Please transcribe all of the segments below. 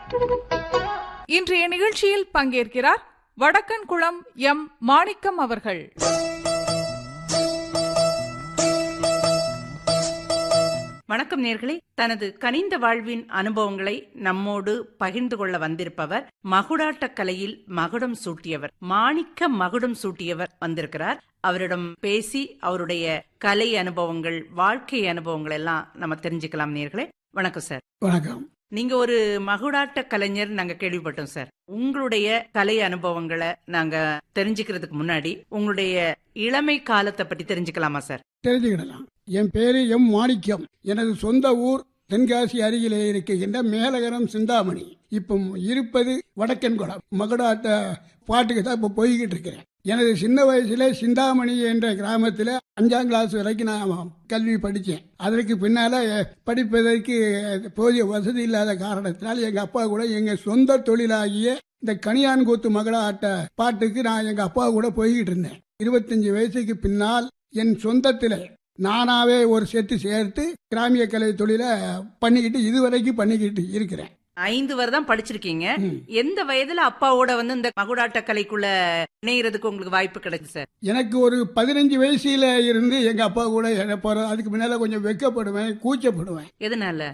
இன்றைய நிகழ்ச்சியில் பங்கேற்கிறார் வடக்கன்குளம் எம் மாணிக்கம் அவர்கள் வணக்கம் நேர்களே தனது கனிந்த வாழ்வின் அனுபவங்களை நம்மோடு பகிர்ந்து கொள்ள வந்திருப்பவர் மகுடாட்ட கலையில் மகுடம் சூட்டியவர் மாணிக்க மகுடம் சூட்டியவர் வந்திருக்கிறார் அவரிடம் பேசி அவருடைய கலை அனுபவங்கள் வாழ்க்கை அனுபவங்கள் எல்லாம் நம்ம தெரிஞ்சுக்கலாம் நேர்களே வணக்கம் சார் வணக்கம் நீங்க ஒரு மகுடாட்ட கலைஞர் நாங்க கேள்விப்பட்டோம் சார் உங்களுடைய கலை அனுபவங்களை நாங்க தெரிஞ்சுக்கிறதுக்கு முன்னாடி உங்களுடைய இளமை காலத்தை பத்தி தெரிஞ்சுக்கலாமா சார் தெரிஞ்சுக்கிடலாம் என் பேரு எம் மாணிக்கம் எனது சொந்த ஊர் தென்காசி அருகிலே இருக்கின்ற மேலகரம் சிந்தாமணி இப்போ இருப்பது வடக்கன்குளம் மகுடாட்ட பாட்டுக்கு தான் இப்போ போய்கிட்டு இருக்கிறேன் எனது சின்ன வயசுல சிந்தாமணி என்ற கிராமத்தில் அஞ்சாம் கிளாஸ் வரைக்கும் நான் கல்வி படித்தேன் அதற்கு பின்னால படிப்பதற்கு போதிய வசதி இல்லாத காரணத்தினால் எங்க அப்பா கூட எங்க சொந்த தொழிலாகிய இந்த கனியான்கூத்து மகளாட்ட பாட்டுக்கு நான் எங்க அப்பா கூட போய்கிட்டு இருந்தேன் இருபத்தஞ்சு வயசுக்கு பின்னால் என் சொந்தத்தில் நானாவே ஒரு செட்டு சேர்த்து கிராமிய கலை தொழிலை பண்ணிக்கிட்டு இதுவரைக்கும் பண்ணிக்கிட்டு இருக்கிறேன் ஐந்து வரை தான் படிச்சிருக்கீங்க ம். எந்த வயதுல அப்பாவோட வந்து இந்த மகுடாட்ட கலைக்குள்ள இணையறதுக்கு உங்களுக்கு வாய்ப்பு கிடைச்சு சார் எனக்கு ஒரு பதினஞ்சு வயசுல இருந்து எங்க அப்பா கூட என்ன போற அதுக்கு முன்னால கொஞ்சம் வெக்கப்படுவேன் கூச்சப்படுவேன் எதனால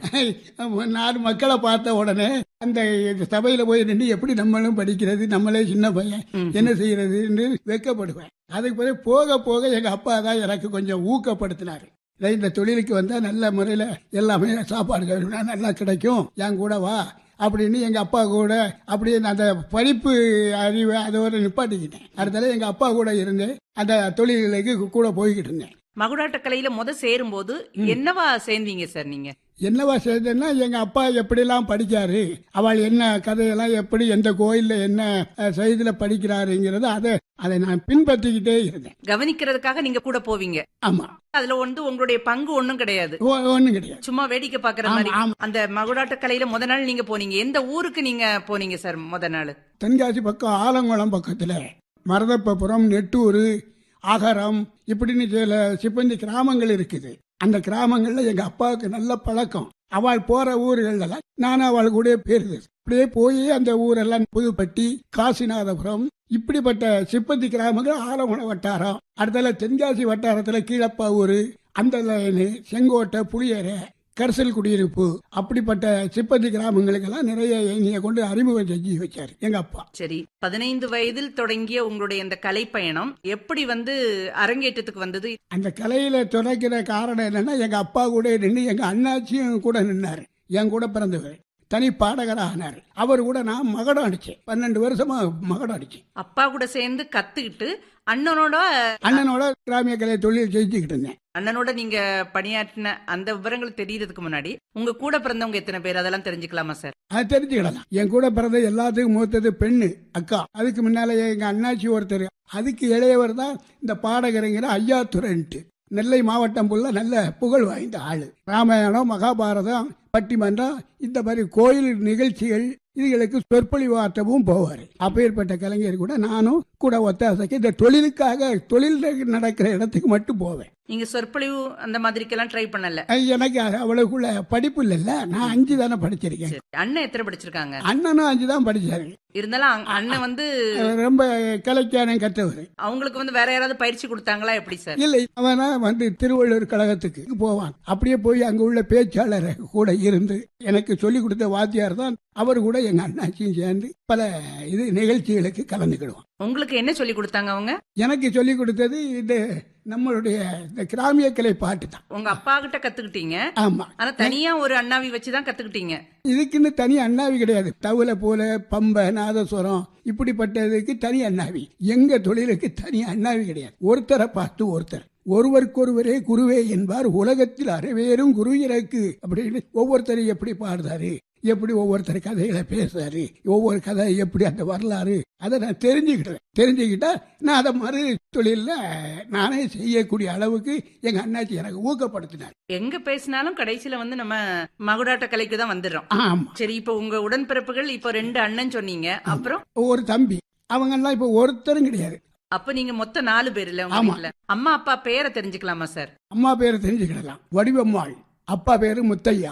நாலு மக்களை பார்த்த உடனே அந்த சபையில போய் நின்று எப்படி நம்மளும் படிக்கிறது நம்மளே சின்ன பையன் ம். என்ன செய்யறது என்று வெக்கப்படுவேன் அதுக்கு பிறகு போக போக எங்க அப்பா தான் எனக்கு கொஞ்சம் ஊக்கப்படுத்தினாரு "டேய், இந்த தொழிலுக்கு வந்தா நல்ல முறையில எல்லாமே சாப்பாடு கழுவினா நல்லா கிடைக்கும் என் கூட வா அப்படின்னு எங்க அப்பா கூட அப்படியே நான் அந்த படிப்பு அறிவை அதோட நிப்பாட்டிக்கிட்டேன் அடுத்தால எங்க அப்பா கூட இருந்து அந்த தொழில்களுக்கு கூட போய்கிட்டு இருந்தேன் மகுடாட்ட கலையில முத சேரும்போது என்னவா சேர்ந்தீங்க சார் நீங்க என்னவா செய்தேன்னா எங்க அப்பா எப்படிலாம் படிச்சாரு அவள் என்ன கதையெல்லாம் எப்படி எந்த கோயில்ல என்ன அஹ், செய்தியில படிக்கிறாருங்கிறது அதை அதை நான் பின்பற்றிக்கிட்டே இருந்தேன் கவனிக்கிறதுக்காக நீங்க கூட போவீங்க ஆமா அதுல வந்து உங்களுடைய பங்கு ஒண்ணும் கிடையாது ஒ- ஒண்ணும் கிடையாது சும்மா வேடிக்கை பாக்குற ஆமா, மாதிரி ஆமா. அந்த மகுடாட்ட கலையில முத நாள் நீங்க போனீங்க எந்த ஊருக்கு நீங்க போனீங்க சார் முத நாள் தென்காசி பக்கம் ஆலங்குளம் பக்கத்துல மரதப்பபுரம் நெட்டூர் ஆகரம் இப்படின்னு சில சிப்பந்தி கிராமங்கள் இருக்குது அந்த கிராமங்கள்ல எங்க அப்பாவுக்கு நல்ல பழக்கம் அவள் போற ஊர்கள்ல நானும் அவள் கூட பேருது அப்படியே போய் அந்த ஊரெல்லாம் புதுப்பட்டி காசிநாதபுரம் இப்படிப்பட்ட சிப்பந்தி கிராமங்கள் ஆலங்குளம் வட்டாரம் அடுத்தால தென்காசி வட்டாரத்துல கீழப்பாவூர் அந்த லைனு செங்கோட்டை புளியரை கரிசல் குடியிருப்பு அப்படிப்பட்ட சிப்பந்தி கிராமங்களுக்கெல்லாம் நிறைய என்னைய கொண்டு அறிமுகம் செஞ்சு வச்சாரு எங்க அப்பா சரி பதினைந்து வயதில் தொடங்கிய உங்களுடைய இந்த கலை பயணம் எப்படி வந்து அரங்கேற்றத்துக்கு வந்தது அந்த கலையில துறைக்கிற காரணம் என்னன்னா எங்க அப்பா கூட நின்று எங்க அண்ணாச்சியும் கூட நின்னாரு என் கூட பிறந்தவர் தனி பாடகராக ஆனார் அவர் கூட நான் மகடம் அடிச்சேன் பன்னெண்டு வருஷமா மகடம் அடிச்சேன் அப்பா கூட சேர்ந்து கத்துக்கிட்டு அண்ணனோட அண்ணனோட கிராமிய கலை தொழில் செஞ்சுக்கிட்டு இருந்தேன் அண்ணனோட நீங்க பணியாற்றின அந்த விவரங்கள் தெரியறதுக்கு முன்னாடி உங்க கூட பிறந்தவங்க எத்தனை பேர் அதெல்லாம் தெரிஞ்சுக்கலாமா சார் அது தெரிஞ்சுக்கிடலாம் என் கூட பிறந்த எல்லாத்துக்கும் மூத்தது பெண்ணு அக்கா அதுக்கு முன்னால எங்க அண்ணாச்சி ஒருத்தர் அதுக்கு இளையவர் தான் இந்த பாடகருங்கிற ஐயாத்துறைன்ட்டு நெல்லை மாவட்டம் புள்ள நல்ல புகழ் வாய்ந்த ஆளு ராமாயணம் மகாபாரதம் பட்டிமன்றம் இந்த மாதிரி கோயில் நிகழ்ச்சிகள் இதுகளுக்கு சொற்பொழிவாற்றவும் போவார் அப்பேற்பட்ட கலைஞர் கூட நானும் கூட ஒத்தாசைக்கு இந்த தொழிலுக்காக தொழில் நடக்கிற இடத்துக்கு மட்டும் போவேன் நீங்க சொற்பொழிவு அந்த மாதிரிக்கெல்லாம் ட்ரை பண்ணல அஹ் எனக்கு அவ்வளவுக்குள்ள படிப்பு இல்லைல்ல நான் அஞ்சு தானே படிச்சிருக்கேன் சரி. அண்ணன் எத்தனை படிச்சிருக்காங்க அண்ணனும் அஞ்சு தான் படிச்சாரு இருந்தாலும் அங்க- அண்ணன் வந்து அவர் ரொம்ப கலைக்கான கற்றவர் அவங்களுக்கு வந்து வேற யாராவது பயிற்சி கொடுத்தாங்களா எப்படி சார் இல்லை அவனா வந்து திருவள்ளுவர் கழகத்துக்கு போவான் அப்படியே போய் அங்க உள்ள பேச்சாளர் கூட இருந்து எனக்கு சொல்லிக் கொடுத்த வாத்தியார் தான் அவர் கூட எங்க அண்ணாச்சியும் சேர்ந்து பல இது நிகழ்ச்சிகளுக்கு கலந்துக்கிடுவான் உங்களுக்கு என்ன சொல்லி கொடுத்தாங்க அவங்க எனக்கு சொல்லிக் கொடுத்தது இந்த நம்மளுடைய இந்த கிராமிய கலை பாட்டு தான் உங்க அப்பா கிட்ட கத்துக்கிட்டீங்க ஆமா ஆனா தனியா ஒரு அண்ணாவி வச்சுதான் கத்துக்கிட்டீங்க இதுக்குன்னு தனி அண்ணாவி கிடையாது தவுல போல பம்பை நாதஸ்வரம் இப்படிப்பட்டதுக்கு தனி அண்ணாவி எங்க தொழிலுக்கு தனி அண்ணாவி கிடையாது ஒருத்தரை பார்த்து ஒருத்தர் ஒருவருக்கொருவரே குருவே என்பார் உலகத்தில் அறவேறும் குரு எனக்கு அப்படின்னு ஒவ்வொருத்தரும் எப்படி பாடுறாரு எப்படி ஒவ்வொருத்தர் கதைகளை பேசுறாரு ஒவ்வொரு கதை எப்படி அந்த வரலாறு அதை நான் தெரிஞ்சுக்கிட்டேன் தெரிஞ்சுக்கிட்டா நான் அதை மறு தொழில நானே செய்யக்கூடிய அளவுக்கு எங்க அண்ணாச்சி எனக்கு ஊக்கப்படுத்தினார் எங்க பேசினாலும் கடைசியில வந்து நம்ம மகுடாட்ட கலைக்கு தான் வந்துடுறோம் ஆமா சரி இப்ப உங்க உடன்பிறப்புகள் இப்ப ரெண்டு அண்ணன் சொன்னீங்க அப்புறம் ஒரு தம்பி அவங்க எல்லாம் இப்ப ஒருத்தரும் கிடையாது அப்ப நீங்க மொத்தம் நாலு பேர் இல்ல உங்க ஆமா. வீட்டுல அம்மா அப்பா பேரை தெரிஞ்சுக்கலாமா சார் அம்மா பேரை தெரிஞ்சுக்கிடலாம் வடிவம்மாள் அப்பா பேரு முத்தையா